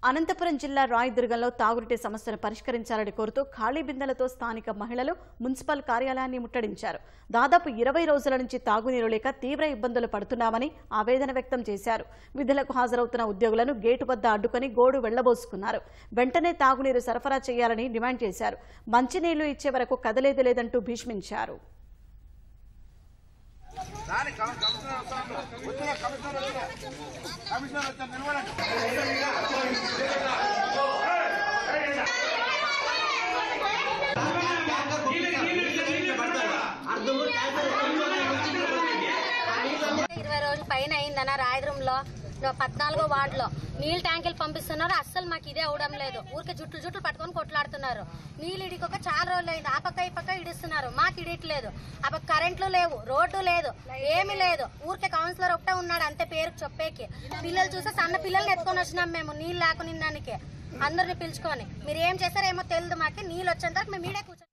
అనంతపురం జిల్లా రాయదుర్గంలో తాగునీటి సమస్యను పరిష్కరించాలని కోరుతూ ఖాళీ బిందెలతో స్థానిక మహిళలు మున్సిపల్ కార్యాలయాన్ని ముట్టడించారు దాదాపు ఇరవై రోజుల నుంచి తాగునీరు లేక తీవ్ర ఇబ్బందులు పడుతున్నామని ఆవేదన వ్యక్తం చేశారు విధులకు హాజరవుతున్న ఉద్యోగులను గేటు వద్ద అడ్డుకొని గోడు వెళ్లబోసుకున్నారు వెంటనే తాగునీరు సరఫరా చేయాలని డిమాండ్ చేశారు మంచినీళ్లు ఇచ్చే వరకు కదలేదు లేదంటూ భీష్మించారు రాని కమి- కమిషనర్ వస్తాడు. వచ్చిన కమిషనర్ వచ్చిన కమిషనర్ వచ్చారు నిలబడండి ఇరవై రోజుల పైన అయిందన్న రాయదురంలో పద్నాలుగో వార్డులో నీళ్ళ ట్యాంకులు పంపిస్తున్నారు అస్సలు మాకు ఇదే అవడం లేదు ఊరికే జుట్లు జుట్లు పట్టుకొని కొట్లాడుతున్నారు నీళ్ళు ఇడికొక చాలా రోజులు అయింది ఆ పక్క ఈ పక్క ఇడిస్తున్నారు మాకు ఇడియట్లేదు ఆ పక్క కరెంట్లు లేవు రోడ్డు లేదు ఏమీ లేదు ఊరికే కౌన్సిలర్ ఒకటే ఉన్నాడు అంతే పేరు చెప్పేకి పిల్లలు చూస్తే సన్న పిల్లల్ని ఎత్తుకొని వచ్చినాం మేము నీళ్ళు లేకునిందానికి అందరిని పిలుచుకొని మీరు ఏం చేస్తారో ఏమో తెలియదు మాకు నీళ్ళు వచ్చేంత వరకు మేము ఈడే కూర్చొని